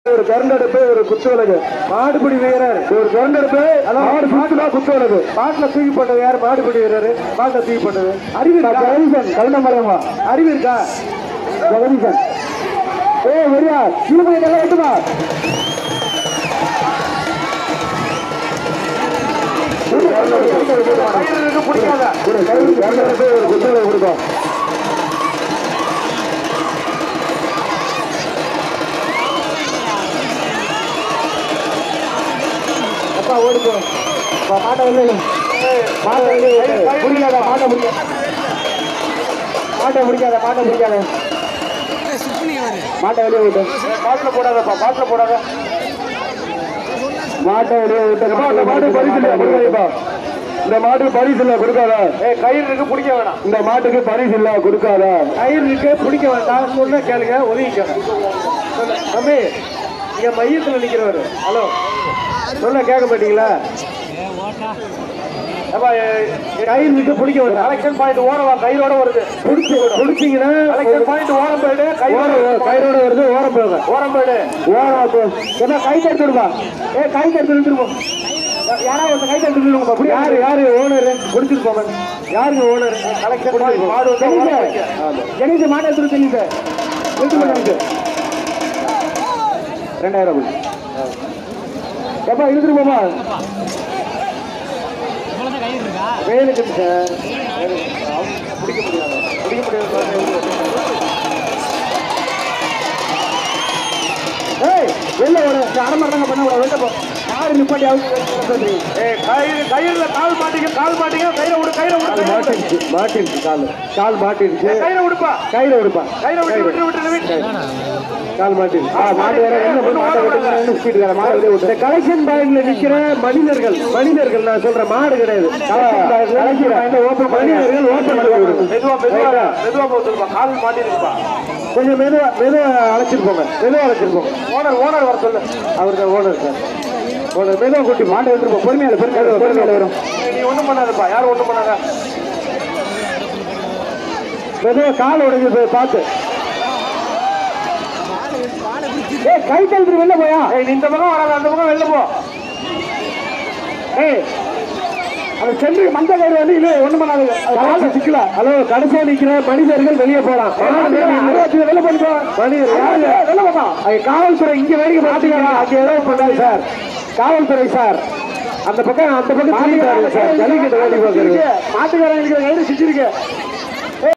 ஒரு கருண்டடுப்பு ஒரு குத்துவிலகு மாடுபிடி வீரர் ஒரு கருண்டடுப்பு மாடு சுத்துனா குத்துவிலகு மாட்டுல தூக்கி போட்டது யார் மாடுபிடி வீரர் மாட்டை தூக்கி போட்டது அறிவு இருக்கா ஜெகதீசன் கருணமலையமா அறிவு இருக்கா ஜெகதீசன் ஏ வரியா இவங்க இதெல்லாம் எட்டுமா பிடிக்காத ஒரு கருண்டடுப்பு ஒரு குத்துவிலகு கொடுக்கும் அப்பா ஓடி போ அப்பா, மாட்டை வெளியே மாட்டை வெளியே பிடிக்காத மாட்டை பிடிக்காத மாட்டை பிடிக்காத மாட்டை பிடிக்காத மாட்டை வெளியே விட்டு பாட்டில் போடாதப்பா பாட்டில் போடாத மாட்டை வெளியே விட்டு இந்த மாட்டு பரிசு இல்லை கொடுக்காதப்பா இந்த மாட்டுக்கு பரிசு இல்லை கொடுக்காத ஏ கயிறு இருக்கு பிடிக்க வேணாம் இந்த மாட்டுக்கு பரிசு இல்லை கொடுக்காத கயிறு இருக்கு பிடிக்க வேண்டாம் சொன்ன கேளுங்க ஒதுங்கிக்கோங்க சொல்லு. தம்பி இங்க மையத்தில் நிக்கிறவரு ஹலோ சொல்ல கேட்க மாட்டீங்களா அப்பா, எ- எ- கயிறு விட்டு பிடிக்க வேண்டாம் கலெக்ஷன் பாயிண்ட் ஓரவா கயிறோட வருது பிடிச்சி பிடிச்சிங்கன்னா கலெக்ஷன் பாயிண்ட் ஓரம் போயிடு கயிறோட கயிறோட வருது ஓரம் போயிடு ஓரம் போயிடு ஓரம் போ என்ன கை தடுத்து விடுப்பா ஏ கை தடுத்து விட்டுருப்போம் யாராவது ஒரு கை தடுத்து விடுங்க யாரு யாரு ஓனர் பிடிச்சிட்டு போங்க யாருங்க ஓனர் கலெக்ஷன் மாடு ஜெனிது மாடு எடுத்து ஜெனிது எடுத்து ஜெனிது ரெண்டாயிரம் ரூபாய் எப்பா இழுத்துட்டு போமா வேலுக்கு சார் பிடிக்க முடியாது பிடிக்க முடியாது ஏய் வெளில ஓட அரை மணி நேரம் பண்ண வெளில போ யாரு நிப்பாட்டி அவுத்து ஏய் கயிறு கயிறுல கால் மாட்டிக்க கால் மாட்டிக்க கயிறை விடு கயிறை விடு மாட்டிருச்சு மாட்டிருச்சு கால் கால் மாட்டிருச்சு கயிறை விடுப்பா கயிறை விடுப்பா கயிறை விட்டு விட்டு விட்டு விட்டு கால் மாட்டிருச்சு ஆ மாட்டு வேற என்ன பண்ணு மாட்டை விட்டு என்ன ஸ்பீட் வேற மாடு வெளிய விட்டு கலெக்ஷன் பாயிண்ட்ல நிக்கிற மனிதர்கள் மனிதர்கள் நான் சொல்றேன் மாடு கிடையாது கலெக்ஷன் பாயிண்ட்ல ஓபன் மனிதர்கள் ஓபன் பண்ணி மெதுவா மெதுவா மெதுவா போட்டுருப்பா கால் மாட்டிருப்பா கொஞ்சம் மெதுவா மெதுவா அழைச்சிட்டு போங்க மெதுவா அழைச்சிட்டு போங்க ஓனர் ஓனர் வர சொல்லு அவர் தான் ஓனர் சார் ஓனர் மெதுவா கூட்டி மாட்டை எடுத்துருப்போம் பொறுமையால பொறுமையால பொறுமையால வரும் நீ ஒண்ணும் பண்ணாதப்பா யாரும் ஒண்ணும் பண்ணாத மெதுவா கால் உடைஞ்சு போய் பார்த்து ஏய் கை தழுத்து வெளில போயா ஏய் நீ இந்த பக்கம் வராத அந்த பக்கம் வெளில போ ஏய் அது சென்று மஞ்ச கயிறு வந்து இல்லை ஒண்ணும் பண்ணாது காசு சிக்கல ஹலோ கடைசியா நிக்கிற மனிதர்கள் வெளியே போலாம் வெளில போனிக்கோ மனிதர் யாரு வெளில போலாம் அது காவல்துறை இங்க வேடிக்கை பார்த்துக்கலாம் அங்க ஏதோ பண்ணாது சார் காவல்துறை சார் அந்த பக்கம் அந்த பக்கம் திரும்பிட்டாரு சார் ஜல்லிக்கட்டு வேடி பார்க்கறது மாட்டுக்காரன் இருக்கிற கயிறு சிக்கிருக்கு